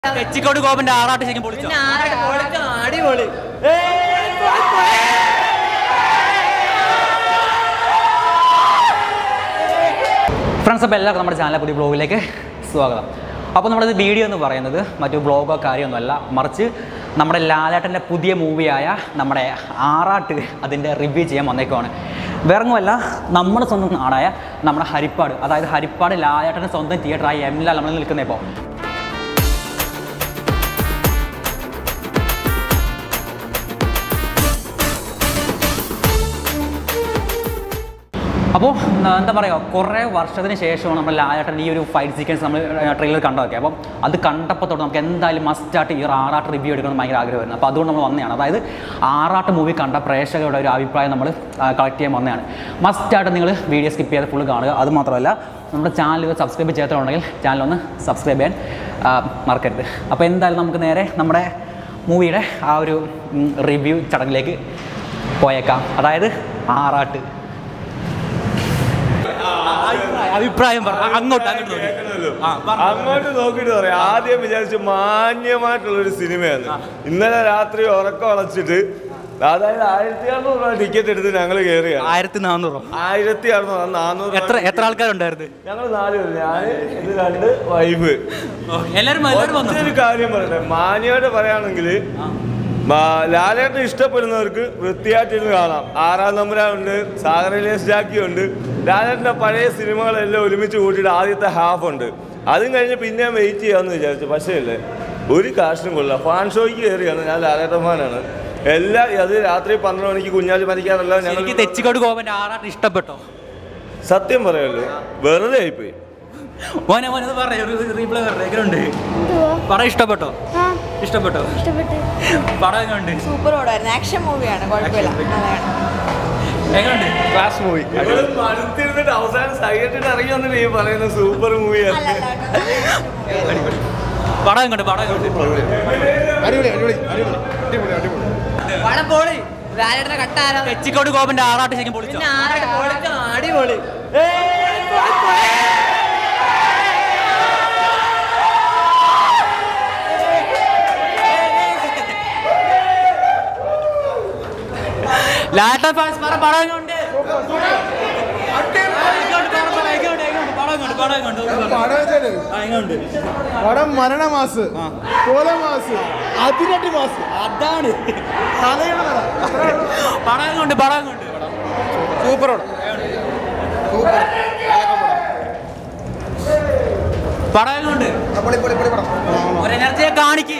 തെച്ചിക്കോട് ഗോപന്റെ ആറാട്ട് ശരിക്കും പൊളിച്ചോ പിന്നെ ആരുടെ പൊളിച്ചോ? അടിപൊളി ഫ്രണ്ട്സ് അപ്പോൾ എല്ലാവർക്കും നമ്മുടെ ചാനലിലെ പുതിയ ബ്ലോഗിലേക്ക് സ്വാഗതം അപ്പോൾ നമ്മുടെ വീഡിയോ എന്ന് പറയുന്നത് മറ്റു ബ്ലോഗോ കാര്യമൊന്നുമല്ല മറിച്ച് നമ്മുടെ ലാലേട്ടൻ്റെ പുതിയ മൂവിയായ നമ്മുടെ ആറാട്ട് അതിൻ്റെ റിവ്യൂ ചെയ്യാൻ വന്നേക്കുവാണ് വേറൊന്നുമല്ല നമ്മുടെ സ്വന്തം നാടായ നമ്മുടെ ഹരിപ്പാട് അതായത് ഹരിപ്പാട് ലാലേട്ടൻ്റെ സ്വന്തം തിയേറ്ററായ എമ്മിലാണ് നമ്മൾ നിൽക്കുന്നത് ഇപ്പോൾ അപ്പോൾ എന്താ പറയുക കുറേ വർഷത്തിന് ശേഷമാണ് നമ്മൾ ലാലേട്ടൻ ഈ ഒരു ഫൈറ്റ് സീക്വൻസ് നമ്മൾ ട്രെയിലർ കണ്ടതൊക്കെ അപ്പം അത് കണ്ടപ്പോൾ തൊട്ട് നമുക്ക് എന്തായാലും മസ്റ്റായിട്ട് ഈ ഒരു ആറാട്ട് റിവ്യൂ എടുക്കണം എന്ന് ഭയങ്കര ആഗ്രഹമായിരുന്നു അപ്പോൾ അതുകൊണ്ട് നമ്മൾ വന്നതാണ് അതായത് ആറാട്ട് മൂവി കണ്ട പ്രേക്ഷകരുടെ ഒരു അഭിപ്രായം നമ്മൾ കളക്ട് ചെയ്യാൻ വന്നതാണ് മസ്റ്റായിട്ട് നിങ്ങൾ വീഡിയോ സ്കിപ്പ് ചെയ്ത് ഫുൾ കാണുക അത് മാത്രമല്ല നമ്മുടെ ചാനൽ സബ്സ്ക്രൈബ് ചെയ്തിട്ടുണ്ടെങ്കിൽ ചാനൽ ഒന്ന് സബ്സ്ക്രൈബ് ചെയ്യാൻ ആ, മറക്കരുത് അപ്പോൾ എന്തായാലും നമുക്ക് നേരെ നമ്മുടെ മൂവിയുടെ ആ ഒരു റിവ്യൂ ചടങ്ങിലേക്ക് പോയേക്കാം അതായത് ആറാട്ട് അഭിപ്രായം പറ അങ്ങോട്ട് അങ്ങോട്ട് നോക്കി. ആ, പറഞ്ഞോ. അങ്ങോട്ട് നോക്കിട്ട് പറയാം ആദ്യം വിചാരിച്ചു മാന്യമായിട്ടുള്ള ഒരു സിനിമയാണ് ഇന്നലെ രാത്രി ഉറക്കം അടച്ചിട്ട് അതായത് ആയിരത്തി അറുന്നൂറ് രൂപ ടിക്കറ്റ് എടുത്ത് ഞങ്ങൾ കയറിയാണ് ആയിരത്തി നാനൂറോ ആയിരത്തി അറുന്നൂറ് നാനൂറ് എത്ര എത്ര ആൾക്കാരുണ്ടായിരുന്നു ഞങ്ങൾ നാല് പേര് ഞാൻ ഇത് രണ്ട് വൈഫ് എല്ലാരും എല്ലാവരും വന്നു ഒരു കാര്യം പറയട്ടെ മാന്യമായിട്ട് പറയുകയാണെങ്കിൽ ലാലേട്ടൻ ഇഷ്ടപ്പെടുന്നവർക്ക് വൃത്തിയായിട്ടിരുന്ന് കാണാം ആറാം നമ്പരാനുണ്ട് സാഗരലേസ് ജാക്കി ഉണ്ട് ലാലേട്ടൻ്റെ പഴയ സിനിമകളെല്ലാം ഒരുമിച്ച് കൂട്ടിയിട്ട് ആദ്യത്തെ ഹാഫ് ഉണ്ട് അതും കഴിഞ്ഞ് പിന്നെ വെയിറ്റ് ചെയ്യാമെന്ന് വിചാരിച്ചു പക്ഷേ അല്ലേ ഒരു കാശിനും കൊള്ളില്ല ഫാൻ ഷോയ്ക്ക് കയറിയാണ് ഞാൻ ലാലേട്ടൻ ഫാനാണ് എല്ലാ അത് രാത്രി പന്ത്രണ്ട് മണിക്ക് കുഞ്ഞാലി മരിക്കാറെല്ലാം എനിക്ക് ഞങ്ങൾ തെച്ചിക്കോട് ഗോപന്റെ ആറാട്ട് ഇഷ്ടപ്പെട്ടോ സത്യം പറയുമല്ലോ വെറുതെ ആയിപ്പോയി മോനെ മോനെ ഇത് പറയൂ റീപ്ലൈ പറഞ്ഞു എങ്ങനെയുണ്ട് പടം ഇഷ്ടപ്പെട്ടോ ആ ഇഷ്ടപ്പെട്ടോ ഇഷ്ടപ്പെട്ടു പടം എങ്ങനെയുണ്ട് സൂപ്പർ ഓടായിരുന്നു ആക്ഷൻ മൂവിയാണ് കുഴപ്പമില്ല നല്ലതാണ് എങ്ങനെയുണ്ട് ക്ലാസ് മൂവി മടുത്തിരുന്നിട്ട് അവസാനം സൈഡിട്ട് ഇറങ്ങി വന്നിട്ട് ഈ പറയുന്ന സൂപ്പർ മൂവിയാണ് അല്ല, അല്ല, അല്ല. പടം എങ്ങോട്ട് പടം എങ്ങോട്ട് പടം പൊളി ലാലേട്ടനെ കട്ടാരോ തെച്ചിക്കോട് ഗോപന്റെ ആറാട്ട് ശരിക്കും പൊളിച്ചോ പിന്നെ ആരുടെ പൊളിച്ചോ? അടിപൊളി ലാലേട്ടൻ ഫാൻസ് പറ പടം എങ്ങോട്ട് പടം എങ്ങോട്ട് പടം വെച്ചാല് എങ്ങോട്ട് പടം മരണമാസ് കോലമാസ് അതിരട്ടി മാസ് അതാണ് കഥയുടെ കഥ. പടം എങ്ങോട്ട് പടം എങ്ങോട്ട് സൂപ്പർ പടം സൂപ്പർ പടം എങ്ങോട്ട് പൊളി പൊളി പൊളി പടം ഒരു എനർജിയെ കാണിക്ക്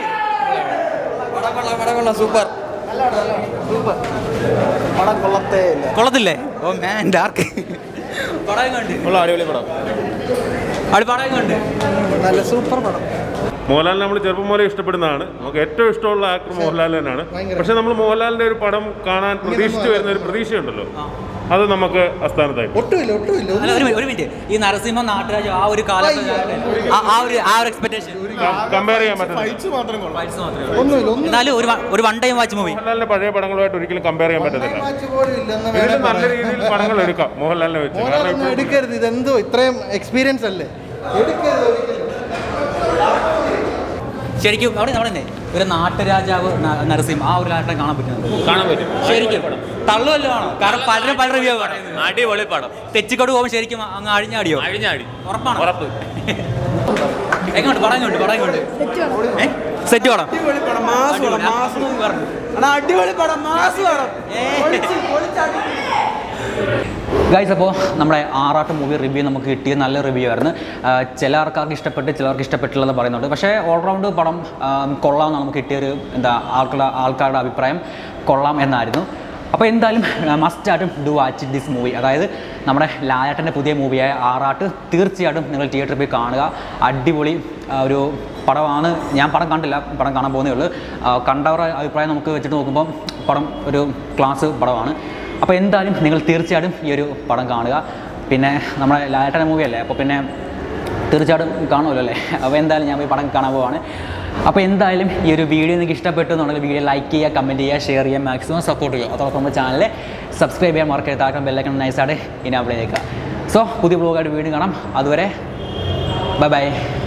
പടം കൊള്ളത്തേ ഇല്ല കൊള്ളത്തില്ലേ ഓ മാൻ ഡാർക്ക് പടം എങ്ങോട്ട് അടിപൊളി പടം അവിടെ പടം എങ്ങോട്ട് നല്ല സൂപ്പർ പടം മോഹൻലാൽ നമ്മൾ ചെറുപ്പം മുതലേ ഇഷ്ടപ്പെടുന്നതാണ് നമുക്ക് ഏറ്റവും ഇഷ്ടമുള്ള ആക്ടർ മോഹൻലാൽ തന്നെയാണ് പക്ഷെ നമ്മൾ മോഹൻലാലിന്റെ ഒരു പടം കാണാൻ പ്രതീക്ഷിച്ചു വരുന്ന ഒരു പ്രതീക്ഷയുണ്ടല്ലോ അത് നമുക്ക് അസ്ഥാനത്തായി ഒട്ടുമില്ല ഒട്ടുമില്ല അല്ല ഒരു മിനിറ്റ് ഒരു മിനിറ്റ് ഈ നരസിംഹ നാട്ടുരാജ് ആ ഒരു കാലത്ത് ആ- ആ ഒരു ആ ഒരു എക്സ്പെക്ടേഷൻ കമ്പയർ ചെയ്യാൻ പറ്റുന്നത് ഫൈറ്റ്സ് മാത്രം കൊള്ളാം ഒന്നുമില്ല ഒന്നും എന്നാലും ഒരു വ- ഒരു വൺ ടൈം വാച്ച് മൂവി മോഹൻലാലിന്റെ പഴയ പടങ്ങളുമായിട്ട് ഒരിക്കലും കമ്പയർ ചെയ്യാൻ പറ്റത്തില്ല മാച്ച് പോലും ഇല്ലെന്ന് ഇതിൽ വേണം നല്ല രീതിയിൽ പടങ്ങൾ എടുക്കാം മോഹൻലാലിനെ വെച്ച് കാരണം മോനൊന്നും ഇപ്പോൾ എടുക്കരുത് ഇതെന്തോ ഇത്രയും എക്സ്പീരിയൻസ് അല്ലേ എടുക്കരുത് ഒരിക്കലും ശരിക്കും അവിടെ അവിടെ ഒരു നാട്ടുരാജാവ് ന- നരസിംഹ ആ ഒരു നാട്ടം കാണാൻ പറ്റുന്നത് കാണാൻ പറ്റും ശരിക്കും തള്ളുമല്ലോ ആണോ കാരണം പലരും പല റിവ്യൂ അടിപൊളി പടം തെച്ചിക്കോട് പോകുമ്പോൾ ശരിക്കും അങ്ങ് അഴിഞ്ഞാടിയോ അഴിഞ്ഞാടി ഉറപ്പാണ് ഉറപ്പ് എങ്ങോട്ട് പടം കൊണ്ട് പടം കൊണ്ട് സെറ്റ് പടം അടിപൊളി പടം മാസ് പടം ഗൈസ് അപ്പോൾ നമ്മുടെ ആറാട്ട് മൂവി റിവ്യൂ നമുക്ക് കിട്ടിയ നല്ല റിവ്യൂ ആയിരുന്നു ആ, ചില ആൾക്കാർക്ക് ഇഷ്ടപ്പെട്ട് ചിലർക്ക് ഇഷ്ടപ്പെട്ടില്ലെന്ന് പറയുന്നുണ്ട് പക്ഷേ ഓൾറൗണ്ട് പടം ആ, കൊള്ളാം നമുക്ക് കിട്ടിയൊരു എന്താ ആൾക്കാരുടെ ആൾക്കാരുടെ അഭിപ്രായം കൊള്ളാം എന്നായിരുന്നു അപ്പോൾ എന്തായാലും മസ്റ്റായിട്ടും ഡു വാച്ച് ദിസ് മൂവി അതായത് നമ്മുടെ ലാലേട്ടൻ്റെ പുതിയ മൂവിയായ ആറാട്ട് തീർച്ചയായിട്ടും നിങ്ങൾ തിയേറ്ററിൽ പോയി കാണുക അടിപൊളി ആ, ഒരു പടമാണ് ഞാൻ പടം കണ്ടില്ല പടം കാണാൻ പോകുന്നേ ഉള്ളൂ ആ, കണ്ടവരുടെ അഭിപ്രായം നമുക്ക് വെച്ചിട്ട് നോക്കുമ്പോൾ പടം ഒരു ക്ലാസ് പടമാണ് അപ്പോൾ എന്തായാലും നിങ്ങൾ തീർച്ചയായിട്ടും ഈ ഒരു പടം കാണുക പിന്നെ നമ്മുടെ ലാലേട്ടൻ്റെ മൂവി അല്ലേ അപ്പോൾ പിന്നെ തീർച്ചയായിട്ടും കാണുമല്ലോ അല്ലേ അപ്പോൾ എന്തായാലും ഞാൻ പോയി പടം കാണാൻ പോവാണ് അപ്പോൾ എന്തായാലും ഈ ഒരു വീഡിയോ നിങ്ങൾക്ക് ഇഷ്ടപ്പെട്ടു എന്നുണ്ടെങ്കിൽ വീഡിയോ ലൈക്ക് ചെയ്യുക കമൻറ്റ് ചെയ്യുക ഷെയർ ചെയ്യുക മാക്സിമം സപ്പോർട്ട് ചെയ്യുക അതോടൊപ്പം നമ്മുടെ ചാനൽ സബ്സ്ക്രൈബ് ചെയ്യാൻ മറക്കരുത് താക്കാൻ ബെല്ലൈക്കൺ നൈസായിട്ട് ഇനാബിൾ ചെയ്തേക്കുക സോ പുതിയ ബ്ലോഗായിട്ട് വീണ്ടും കാണാം അതുവരെ ബൈ ബൈ